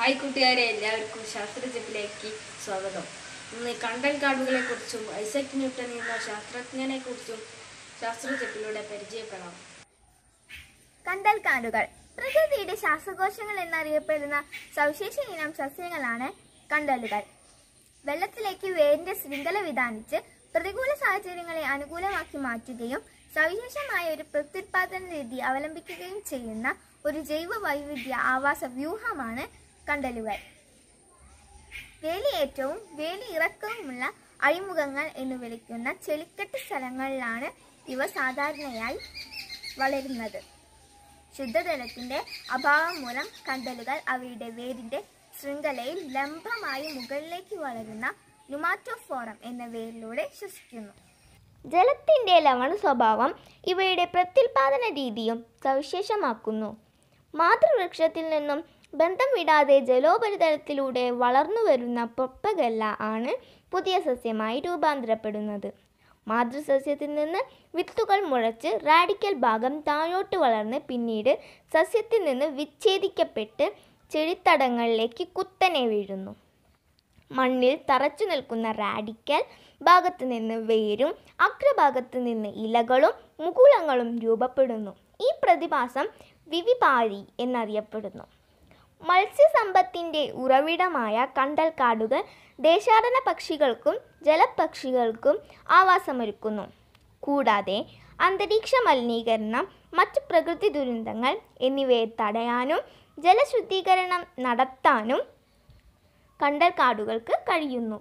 hi കൂട്ടുകാരെ എല്ലാവർക്കും ശാസ്ത്രജപ്പിലേക്ക് സ്വാഗതം ഇന്ന് കണ്ടൽ കാടുകളെ കുറിച്ചും ഐസക് ന്യൂട്ടൻ എന്ന ശാസ്ത്രജ്ഞനെ കുറിച്ചും ശാസ്ത്രജപ്പിലൂടെ പരിചയപ്പെടാം കണ്ടൽക്കാടുകൾ പ്രകൃതിയുടെ ശ്വാസകോശങ്ങൾ എന്നറിയപ്പെടുന്ന സവിശേഷ ഇനം സസ്യങ്ങളാണ് കണ്ടലുകൾ വെള്ളത്തിലേക്ക് വേരിന്റെ ശൃംഖല വിധാനിച്ച് പ്രതികൂല സാഹചര്യങ്ങളെ അനുകൂലമാക്കി മാറ്റുകയും സവിശേഷമായ ഒരു പ്രത്യുത്പാദന രീതി അവലംബിക്കുകയും ചെയ്യുന്ന ഒരു ജൈവ വൈവിധ്യ ആവാസ വ്യൂഹമാണ് കണ്ടലുകൾ വേലിയേറ്റവും വേലി ഇറക്കവുമുള്ള അഴിമുഖങ്ങൾ എന്ന് വിളിക്കുന്ന ചെളിക്കെട്ട് സ്ഥലങ്ങളിലാണ് ഇവ സാധാരണയായി വളരുന്നത് ശുദ്ധജലത്തിന്റെ അഭാവം മൂലം കണ്ടലുകൾ അവയുടെ വേരിന്റെ ശൃംഖലയിൽ ലംബമായി മുകളിലേക്ക് വളരുന്ന നുമാറ്റോഫോറം എന്ന വേരിലൂടെ ശ്വസിക്കുന്നു ജലത്തിന്റെ ലവണ സ്വഭാവം ഇവയുടെ പ്രത്യുൽപാദന രീതിയും സവിശേഷമാക്കുന്നു മാതൃവൃക്ഷത്തിൽ നിന്നും ബന്ധം വിടാതെ ജലോപരിതലത്തിലൂടെ വളർന്നു വരുന്ന പൊപ്പഗല്ല ആണ് പുതിയ സസ്യമായി രൂപാന്തരപ്പെടുന്നത് മാതൃസസ്യത്തിൽ നിന്ന് വിത്തുകൾ മുളച്ച് റാഡിക്കൽ ഭാഗം താഴോട്ട് വളർന്ന് പിന്നീട് സസ്യത്തിൽ നിന്ന് വിച്ഛേദിക്കപ്പെട്ട് ചെടിത്തടങ്ങളിലേക്ക് കുത്തനെ വീഴുന്നു മണ്ണിൽ തറച്ചു നിൽക്കുന്ന റാഡിക്കൽ ഭാഗത്ത് നിന്ന് വേരും അഗ്രഭാഗത്ത് നിന്ന് ഇലകളും മുകുളങ്ങളും രൂപപ്പെടുന്നു ഈ പ്രതിഭാസം വിവിപാരി എന്നറിയപ്പെടുന്നു മത്സ്യസമ്പത്തിൻ്റെ ഉറവിടമായ കണ്ടൽക്കാടുകൾ ദേശാടന പക്ഷികൾക്കും ജലപക്ഷികൾക്കും ആവാസമൊരുക്കുന്നു കൂടാതെ അന്തരീക്ഷ മലിനീകരണം മറ്റ് പ്രകൃതി ദുരന്തങ്ങൾ എന്നിവയെ തടയാനും ജലശുദ്ധീകരണം നടത്താനും കണ്ടൽക്കാടുകൾക്ക് കഴിയുന്നു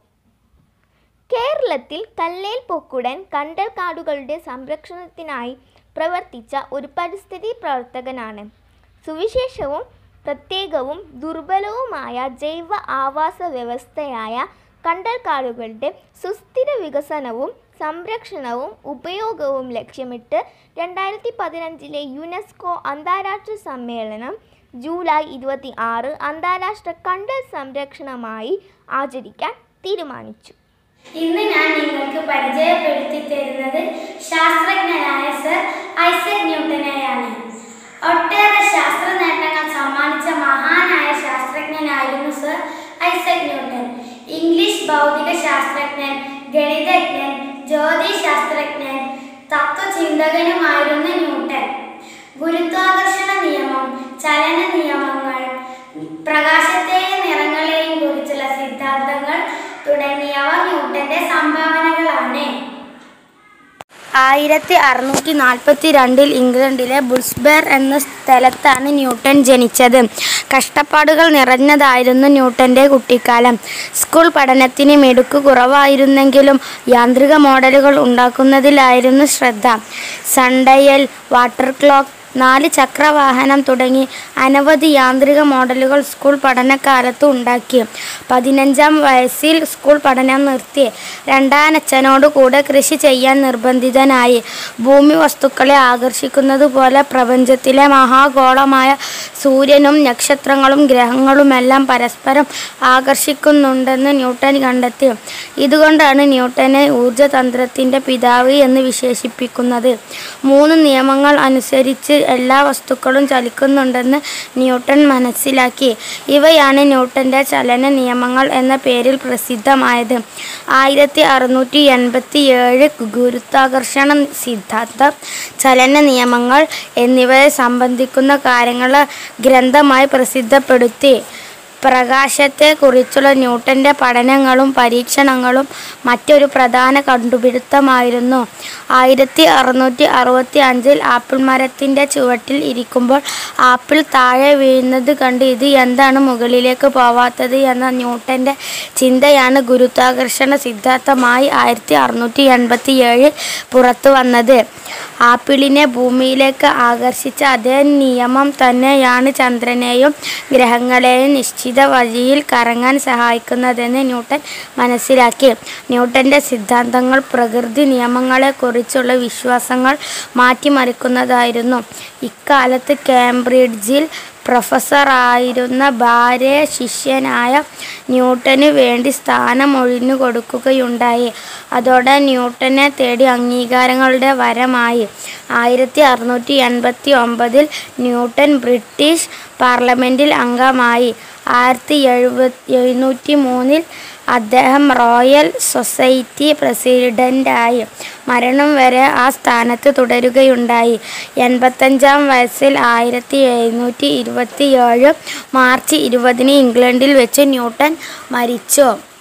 കേരളത്തിൽ കല്ലേൽ പൊക്കുടൻ കണ്ടൽക്കാടുകളുടെ സംരക്ഷണത്തിനായി പ്രവർത്തിച്ച ഒരു പരിസ്ഥിതി പ്രവർത്തകനാണ് സുവിശേഷവും പ്രത്യേകവും ദുർബലവുമായ ജൈവ ആവാസ വ്യവസ്ഥയായ കണ്ടൽക്കാടുകളുടെ സുസ്ഥിര വികസനവും സംരക്ഷണവും ഉപയോഗവും ലക്ഷ്യമിട്ട് രണ്ടായിരത്തി പതിനഞ്ചിലെ യുനെസ്കോ അന്താരാഷ്ട്ര സമ്മേളനം ജൂലൈ ഇരുപത്തി ആറ് അന്താരാഷ്ട്ര കണ്ടൽ സംരക്ഷണമായി ആചരിക്കാൻ തീരുമാനിച്ചു ഇന്ന് ഞാൻ നിങ്ങൾക്ക് പരിചയപ്പെടുത്തി തരുന്നത് ശാസ്ത്രജ്ഞനായ സർ ഐസക് ന്യൂട്ടനെയാണ് ഒട്ടേറെ ശാസ്ത്ര നേട്ടങ്ങൾ സമ്മാനിച്ച മഹാനായ ശാസ്ത്രജ്ഞനായിരുന്നു സർ ഐസക് ന്യൂട്ടൻ ഇംഗ്ലീഷ് ഭൗതിക ശാസ്ത്രജ്ഞൻ ഗണിതജ്ഞൻ ജ്യോതിശാസ്ത്രജ്ഞൻ തത്വചിന്തകനുമായിരുന്നു ന്യൂട്ടൻ ഗുരുത്വാകർഷണ നിയമം ചലന നിയമങ്ങൾ പ്രകാശത്തെയും നിറങ്ങളെയും കുറിച്ചുള്ള സിദ്ധാന്തങ്ങൾ തുടങ്ങിയവ ന്യൂട്ടന്റെ സംഭാവനകളാണ് ആയിരത്തി അറുന്നൂറ്റി നാൽപ്പത്തി രണ്ടിൽ ഇംഗ്ലണ്ടിലെ ബുൾസ്ബെർ എന്ന സ്ഥലത്താണ് ന്യൂട്ടൻ ജനിച്ചത് കഷ്ടപ്പാടുകൾ നിറഞ്ഞതായിരുന്നു ന്യൂട്ടൻ്റെ കുട്ടിക്കാലം സ്കൂൾ പഠനത്തിന് മിടുക്ക് കുറവായിരുന്നെങ്കിലും യാന്ത്രിക മോഡലുകൾ ഉണ്ടാക്കുന്നതിലായിരുന്നു ശ്രദ്ധ സൺഡയൽ വാട്ടർ ക്ലോക്ക് നാല് ചക്രവാഹനം തുടങ്ങി അനവധി യാന്ത്രിക മോഡലുകൾ സ്കൂൾ പഠനകാലത്ത് ഉണ്ടാക്കി പതിനഞ്ചാം വയസ്സിൽ സ്കൂൾ പഠനം നിർത്തി രണ്ടാനച്ഛനോട് കൂടെ കൃഷി ചെയ്യാൻ നിർബന്ധിതനായി ഭൂമി വസ്തുക്കളെ ആകർഷിക്കുന്നത് പോലെ പ്രപഞ്ചത്തിലെ മഹാഗോളമായ സൂര്യനും നക്ഷത്രങ്ങളും ഗ്രഹങ്ങളുമെല്ലാം പരസ്പരം ആകർഷിക്കുന്നുണ്ടെന്ന് ന്യൂട്ടൻ കണ്ടെത്തി ഇതുകൊണ്ടാണ് ന്യൂട്ടനെ ഊർജതന്ത്രത്തിൻ്റെ പിതാവ് എന്ന് വിശേഷിപ്പിക്കുന്നത് മൂന്ന് നിയമങ്ങൾ അനുസരിച്ച് എല്ലാ വസ്തുക്കളും ചലിക്കുന്നുണ്ടെന്ന് ന്യൂട്ടൻ മനസ്സിലാക്കി ഇവയാണ് ന്യൂട്ടൻ്റെ ചലന നിയമങ്ങൾ എന്ന പേരിൽ പ്രസിദ്ധമായത് ആയിരത്തി അറുന്നൂറ്റി എൺപത്തി ഏഴ് ഗുരുത്വാകർഷണ സിദ്ധാന്തം ചലന നിയമങ്ങൾ എന്നിവയെ സംബന്ധിക്കുന്ന കാര്യങ്ങൾ ഗ്രന്ഥമായി പ്രസിദ്ധപ്പെടുത്തി പ്രകാശത്തെക്കുറിച്ചുള്ള ന്യൂട്ടൻ്റെ പഠനങ്ങളും പരീക്ഷണങ്ങളും മറ്റൊരു പ്രധാന കണ്ടുപിടുത്തമായിരുന്നു ആയിരത്തി അറുന്നൂറ്റി അറുപത്തി അഞ്ചിൽ ആപ്പിൾ മരത്തിൻ്റെ ചുവട്ടിൽ ഇരിക്കുമ്പോൾ ആപ്പിൾ താഴെ വീഴുന്നത് കണ്ട് ഇത് എന്താണ് മുകളിലേക്ക് പോവാത്തത് എന്ന ന്യൂട്ടൻ്റെ ചിന്തയാണ് ഗുരുത്വാകർഷണ സിദ്ധാന്തമായി ആയിരത്തി അറുന്നൂറ്റി എൺപത്തി ഏഴിൽ പുറത്തു വന്നത് ആപ്പിളിനെ ഭൂമിയിലേക്ക് ആകർഷിച്ച അതേ നിയമം തന്നെയാണ് ചന്ദ്രനെയും ഗ്രഹങ്ങളെയും നിശ്ചിത വഴിയിൽ കറങ്ങാൻ സഹായിക്കുന്നതെന്ന് ന്യൂട്ടൻ മനസ്സിലാക്കി ന്യൂട്ടൻ്റെ സിദ്ധാന്തങ്ങൾ പ്രകൃതി നിയമങ്ങളെക്കുറിച്ചുള്ള വിശ്വാസങ്ങൾ മാറ്റിമറിക്കുന്നതായിരുന്നു ഇക്കാലത്ത് കേംബ്രിഡ്ജിൽ പ്രൊഫസറായിരുന്ന ഭാര്യ ശിഷ്യനായ ന്യൂട്ടന് വേണ്ടി സ്ഥാനം ഒഴിഞ്ഞു കൊടുക്കുകയുണ്ടായി അതോടെ ന്യൂട്ടനെ തേടി അംഗീകാരങ്ങളുടെ വരമായി ആയിരത്തി അറുന്നൂറ്റി എൺപത്തി ഒമ്പതിൽ ന്യൂട്ടൻ ബ്രിട്ടീഷ് പാർലമെൻറ്റിൽ അംഗമായി ആയിരത്തി എഴുപത്തി എഴുന്നൂറ്റി മൂന്നിൽ അദ്ദേഹം റോയൽ സൊസൈറ്റി പ്രസിഡൻ്റായി മരണം വരെ ആ സ്ഥാനത്ത് തുടരുകയുണ്ടായി എൺപത്തഞ്ചാം വയസ്സിൽ ആയിരത്തി എഴുന്നൂറ്റി ഇരുപത്തി ഏഴ് മാർച്ച് ഇരുപതിന് ഇംഗ്ലണ്ടിൽ വെച്ച് ന്യൂട്ടൺ മരിച്ചു